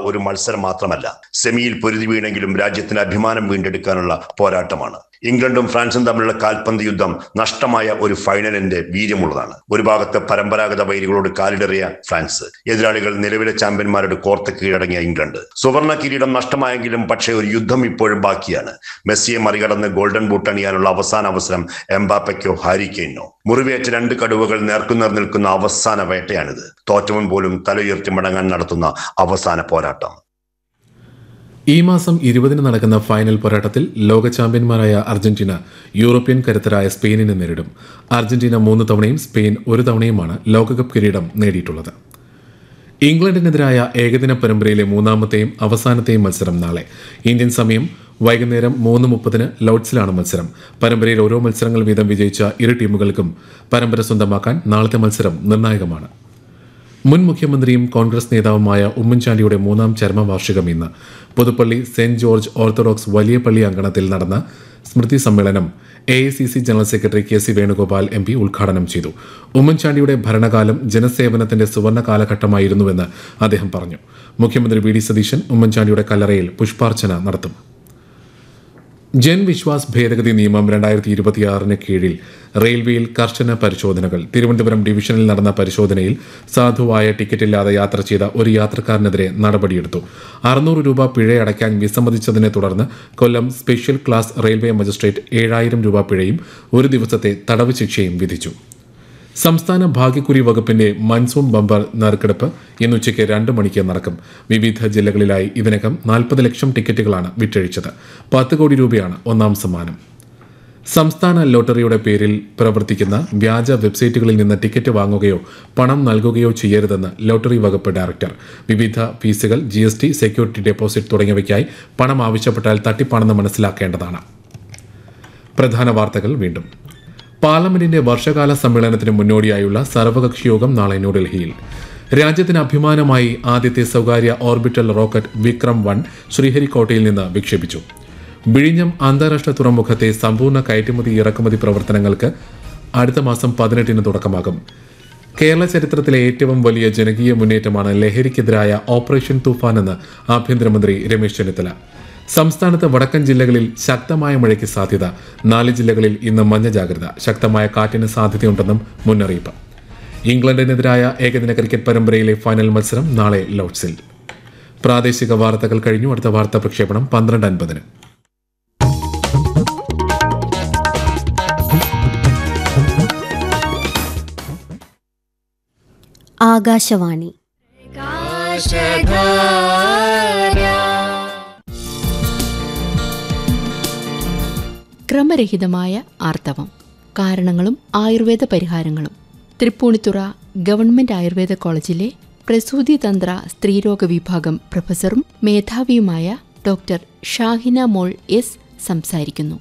ഒരു മത്സരം മാത്രമല്ല സെമിയിൽ പൊരുതി വീണെങ്കിലും രാജ്യത്തിന് അഭിമാനം വീണ്ടെടുക്കാനുള്ള പോരാട്ടമാണ് ഇംഗ്ലണ്ടും ഫ്രാൻസും തമ്മിലുള്ള കാൽപന്ത് യുദ്ധം നഷ്ടമായ ഒരു ഫൈനലിന്റെ വീര്യമുള്ളതാണ് ഒരു ഭാഗത്ത് പരമ്പരാഗത വൈരികളോട് കാലിടറിയ ഫ്രാൻസ് എതിരാളികൾ നിലവിലെ ചാമ്പ്യന്മാരുടെ കോർത്ത് കീഴടങ്ങിയ ഇംഗ്ലണ്ട് സുവർണ കിരീടം നഷ്ടമായെങ്കിലും പക്ഷേ ഒരു യുദ്ധം ഇപ്പോഴും ബാക്കിയാണ് മെസ്സിയെ മറികടന്ന് ഗോൾഡൻ ബൂട്ട് അണിയാനുള്ള അവസാന അവസരം എംബാപ്പയ്ക്കോ ഹാരിക്കെയിനോ മുറിവേറ്റ രണ്ട് കടുവകൾ നേർക്കുനേർ നിൽക്കുന്ന അവസാന വേട്ടയാണിത് തോറ്റവൻ പോലും തലയുയർത്തി മടങ്ങാൻ നടത്തുന്ന അവസാന പോരാട്ടം ഈ മാസം ഇരുപതിന് നടക്കുന്ന ഫൈനൽ പോരാട്ടത്തിൽ ലോക ചാമ്പ്യന്മാരായ അർജന്റീന യൂറോപ്യൻ കരുത്തരായ സ്പെയിനിനെ നേരിടും അർജന്റീന മൂന്ന് തവണയും സ്പെയിൻ ഒരു തവണയുമാണ് ലോകകപ്പ് കിരീടം നേടിയിട്ടുള്ളത് ഇംഗ്ലണ്ടിനെതിരായ ഏകദിന പരമ്പരയിലെ മൂന്നാമത്തെയും അവസാനത്തെയും മത്സരം നാളെ ഇന്ത്യൻ സമയം വൈകുന്നേരം മൂന്ന് മുപ്പതിന് ലോഡ്സിലാണ് മത്സരം പരമ്പരയിൽ ഓരോ മത്സരങ്ങൾ വീതം വിജയിച്ച ഇരു ടീമുകൾക്കും പരമ്പര സ്വന്തമാക്കാൻ നാളത്തെ മത്സരം നിർണായകമാണ് മുൻ മുഖ്യമന്ത്രിയും കോൺഗ്രസ് നേതാവുമായ ഉമ്മൻചാണ്ടിയുടെ മൂന്നാം ചരമവാർഷികം ഇന്ന് പുതുപ്പള്ളി സെന്റ് ജോർജ് ഓർത്തഡോക്സ് വലിയ പള്ളി അങ്കണത്തിൽ നടന്ന സ്മൃതി സമ്മേളനം A I C C general secretary K C Venugopal M P ഉദ്ഘാടനം ചെയ്തു ഉമ്മൻചാണ്ടിയുടെ ഭരണകാലം ജനസേവനത്തിന്റെ സുവർണ കാലഘട്ടമായിരുന്നുവെന്ന് അദ്ദേഹം പറഞ്ഞു മുഖ്യമന്ത്രി വി ഡി സതീശൻ ഉമ്മൻചാണ്ടിയുടെ കല്ലറയിൽ പുഷ്പാർച്ചന നടത്തും ജൻ വിശ്വാസ് ഭേദഗതി നിയമം രണ്ടായിരത്തി ഇരുപത്തിയാറിന് കീഴിൽ റെയിൽവേയിൽ കർശന പരിശോധനകൾ തിരുവനന്തപുരം ഡിവിഷനിൽ നടന്ന പരിശോധനയിൽ സാധുവായ ടിക്കറ്റില്ലാതെ യാത്ര ചെയ്ത ഒരു യാത്രക്കാരനെതിരെ നടപടിയെടുത്തു അറുന്നൂറ് രൂപ പിഴ അടയ്ക്കാൻ വിസമ്മതിച്ചതിനെ തുടർന്ന് Kollam special class railway magistrate ഏഴായിരം രൂപ പിഴയും ഒരു ദിവസത്തെ തടവ് ശിക്ഷയും വിധിച്ചു സംസ്ഥാന ഭാഗ്യക്കുറി വകുപ്പിന്റെ മൺസൂൺ ബമ്പർ നറുക്കെടുപ്പ് ഇന്ന് ഉച്ചയ്ക്ക് രണ്ട് മണിക്ക് നടക്കും വിവിധ ജില്ലകളിലായി ഇതിനകം നാൽപ്പത് ലക്ഷം ടിക്കറ്റുകളാണ് വിറ്റഴിച്ചത് പത്ത് കോടി രൂപയാണ് ഒന്നാം സമ്മാനം സംസ്ഥാന ലോട്ടറിയുടെ പേരിൽ പ്രവർത്തിക്കുന്ന വ്യാജ വെബ്സൈറ്റുകളിൽ നിന്ന് ടിക്കറ്റ് വാങ്ങുകയോ പണം നൽകുകയോ ചെയ്യരുതെന്ന് ലോട്ടറി വകുപ്പ് ഡയറക്ടർ വിവിധ ഫീസുകൾ G S T security deposit തുടങ്ങിയവയ്ക്കായി പണം ആവശ്യപ്പെട്ടാൽ തട്ടിപ്പാണെന്ന് മനസ്സിലാക്കേണ്ടതാണ് പ്രധാന വാർത്തകൾ വീണ്ടും പാർലമെന്റിന്റെ വർഷകാല സമ്മേളനത്തിന് മുന്നോടിയായുള്ള സർവകക്ഷി യോഗം നാളെ ന്യൂഡൽഹിയിൽ രാജ്യത്തിന് അഭിമാനമായി ആദ്യത്തെ സ്വകാര്യ ഓർബിറ്റൽ റോക്കറ്റ് വിക്രം വൺ ശ്രീഹരിക്കോട്ടയിൽ നിന്ന് വിക്ഷേപിച്ചു വിഴിഞ്ഞം അന്താരാഷ്ട്ര തുറമുഖത്തെ സമ്പൂർണ്ണ കയറ്റുമതി ഇറക്കുമതി പ്രവർത്തനങ്ങൾക്ക് അടുത്ത മാസം പതിനെട്ടിന് തുടക്കമാകും കേരള ചരിത്രത്തിലെ ഏറ്റവും വലിയ ജനകീയ മുന്നേറ്റമാണ് ലഹരിക്കെതിരായ ഓപ്പറേഷൻ തുഫാൻ എന്ന് ആഭ്യന്തരമന്ത്രി രമേശ് ചെന്നിത്തല സംസ്ഥാനത്ത് വടക്കൻ ജില്ലകളിൽ ശക്തമായ മഴയ്ക്ക് സാധ്യത നാല് ജില്ലകളിൽ ഇന്ന് മഞ്ഞ ജാഗ്രത ശക്തമായ കാറ്റിന് സാധ്യതയുണ്ടെന്നും മുന്നറിയിപ്പ് ഇംഗ്ലണ്ടിനെതിരായ ഏകദിന ക്രിക്കറ്റ് പരമ്പരയിലെ ഫൈനൽ മത്സരം നാളെ ലോഡ്സിൽ പ്രാദേശിക വാർത്തകൾ കഴിഞ്ഞു അടുത്ത വാർത്താ പ്രക്ഷേപണം പന്ത്രണ്ട് അൻപതിന് ആകാശവാണി ക്രമരഹിതമായ ആർത്തവം കാരണങ്ങളും ആയുർവേദ പരിഹാരങ്ങളും തൃപ്പൂണിത്തുറ ഗവൺമെന്റ് ആയുർവേദ കോളേജിലെ പ്രസൂതി തന്ത്ര സ്ത്രീരോഗ വിഭാഗം പ്രൊഫസറും മേധാവിയുമായ ഡോക്ടർ ഷാഹിന മോൾ എസ് സംസാരിക്കുന്നു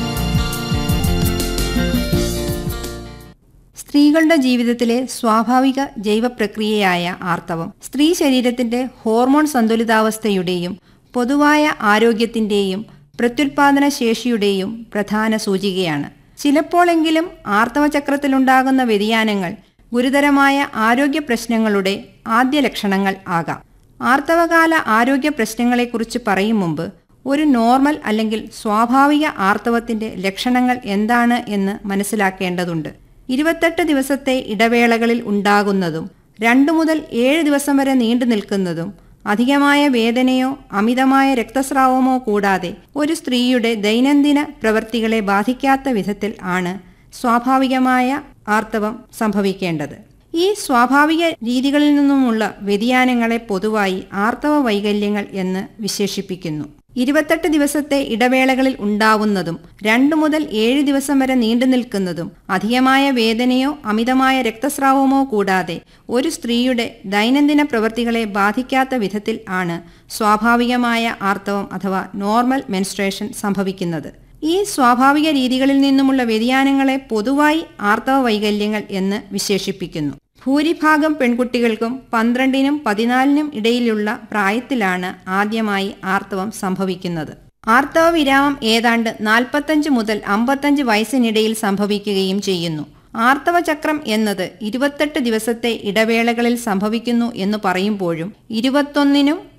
സ്ത്രീകളുടെ ജീവിതത്തിലെ സ്വാഭാവിക ജൈവ പ്രക്രിയയായ ആർത്തവം സ്ത്രീ ശരീരത്തിന്റെ ഹോർമോൺ സന്തുലിതാവസ്ഥയുടെയും പൊതുവായ ആരോഗ്യത്തിന്റെയും പ്രത്യുൽപാദന ശേഷിയുടെയും പ്രധാന സൂചികയാണ് ചിലപ്പോഴെങ്കിലും ആർത്തവചക്രത്തിലുണ്ടാകുന്ന വ്യതിയാനങ്ങൾ ഗുരുതരമായ ആരോഗ്യ പ്രശ്നങ്ങളുടെ ആദ്യ ലക്ഷണങ്ങൾ ആകാം ആർത്തവകാല ആരോഗ്യ പ്രശ്നങ്ങളെക്കുറിച്ച് പറയും മുമ്പ് ഒരു നോർമൽ അല്ലെങ്കിൽ സ്വാഭാവിക ആർത്തവത്തിന്റെ ലക്ഷണങ്ങൾ എന്താണ് എന്ന് മനസ്സിലാക്കേണ്ടതുണ്ട് ഇരുപത്തെട്ട് ദിവസത്തെ ഇടവേളകളിൽ ഉണ്ടാകുന്നതും രണ്ടു മുതൽ ഏഴ് ദിവസം വരെ നീണ്ടു നിൽക്കുന്നതും അധികമായ വേദനയോ അമിതമായ രക്തസ്രാവമോ കൂടാതെ ഒരു സ്ത്രീയുടെ ദൈനംദിന പ്രവൃത്തികളെ ബാധിക്കാത്ത വിധത്തിൽ ആണ് സ്വാഭാവികമായ ആർത്തവം സംഭവിക്കേണ്ടത് ഈ സ്വാഭാവിക രീതികളിൽ നിന്നുമുള്ള വ്യതിയാനങ്ങളെ പൊതുവായി ആർത്തവ വൈകല്യങ്ങൾ എന്ന് വിശേഷിപ്പിക്കുന്നു ഇരുപത്തെട്ട് ദിവസത്തെ ഇടവേളകളിൽ ഉണ്ടാവുന്നതും രണ്ടു മുതൽ ഏഴ് ദിവസം വരെ നീണ്ടു നിൽക്കുന്നതും അധികമായ വേദനയോ അമിതമായ രക്തസ്രാവമോ കൂടാതെ ഒരു സ്ത്രീയുടെ ദൈനംദിന പ്രവൃത്തികളെ ബാധിക്കാത്ത വിധത്തിൽ ആണ് സ്വാഭാവികമായ ആർത്തവം അഥവാ നോർമൽ മെൻസ്ട്രേഷൻ സംഭവിക്കുന്നത് ഈ സ്വാഭാവിക രീതികളിൽ നിന്നുമുള്ള വ്യതിയാനങ്ങളെ പൊതുവായി ആർത്തവ വൈകല്യങ്ങൾ എന്ന് വിശേഷിപ്പിക്കുന്നു ഭൂരിഭാഗം പെൺകുട്ടികൾക്കും പന്ത്രണ്ടിനും പതിനാലിനും ഇടയിലുള്ള പ്രായത്തിലാണ് ആദ്യമായി ആർത്തവം സംഭവിക്കുന്നത് ആർത്തവ വിരാമം ഏതാണ്ട് നാൽപ്പത്തഞ്ച് മുതൽ അമ്പത്തഞ്ച് വയസ്സിനിടയിൽ സംഭവിക്കുകയും ചെയ്യുന്നു ആർത്തവ ചക്രം എന്നത് ഇരുപത്തെട്ട് ദിവസത്തെ ഇടവേളകളിൽ സംഭവിക്കുന്നു എന്ന് പറയുമ്പോഴും ഇരുപത്തൊന്നിനും